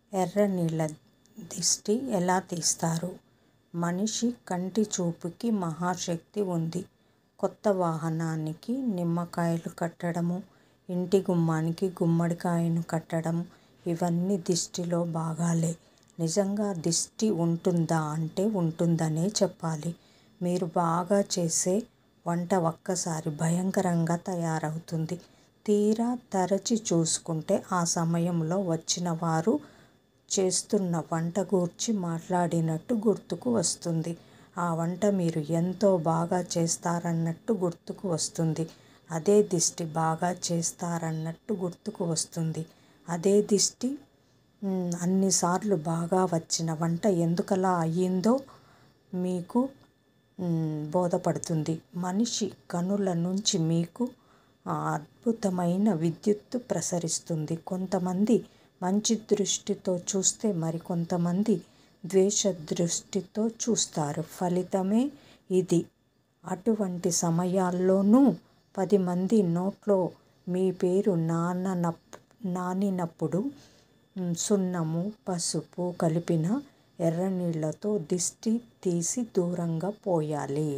ఎర్ర నీళ్ళ దిష్టి ఎలా తీస్తారు మనిషి కంటి చూపుకి మహాశక్తి ఉంది కొత్త వాహనానికి నిమ్మకాయలు కట్టడము ఇంటి గుమ్మానికి గుమ్మడికాయను కట్టడం ఇవన్నీ దిష్టిలో భాగాలే నిజంగా దిష్టి ఉంటుందా అంటే ఉంటుందనే చెప్పాలి మీరు బాగా చేసే వంట ఒక్కసారి భయంకరంగా తయారవుతుంది తీరా తరచి చూసుకుంటే ఆ సమయంలో వచ్చిన వారు చేస్తున్న వంట గూర్చి మాట్లాడినట్టు గుర్తుకు వస్తుంది ఆ వంట మీరు ఎంతో బాగా చేస్తారన్నట్టు గుర్తుకు వస్తుంది అదే దిష్టి బాగా చేస్తారన్నట్టు గుర్తుకు వస్తుంది అదే దిష్టి అన్నిసార్లు బాగా వచ్చిన వంట ఎందుకలా అయ్యిందో మీకు బోధపడుతుంది మనిషి కనుల నుంచి మీకు అద్భుతమైన విద్యుత్తు ప్రసరిస్తుంది కొంతమంది మంచి దృష్టితో చూస్తే మరికొంతమంది ద్వేష దృష్టితో చూస్తారు ఫలితమే ఇది అటువంటి సమయాల్లోనూ పది మంది నోట్లో మీ పేరు నానన నానినప్పుడు సున్నము పసుపు కలిపిన ఎర్ర నీళ్ళతో దిష్టి తీసి దూరంగా పోయాలి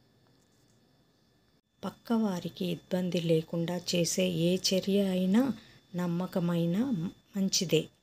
పక్కవారికి ఇబ్బంది లేకుండా చేసే ఏ చర్య అయినా నమ్మకమైన మంచిదే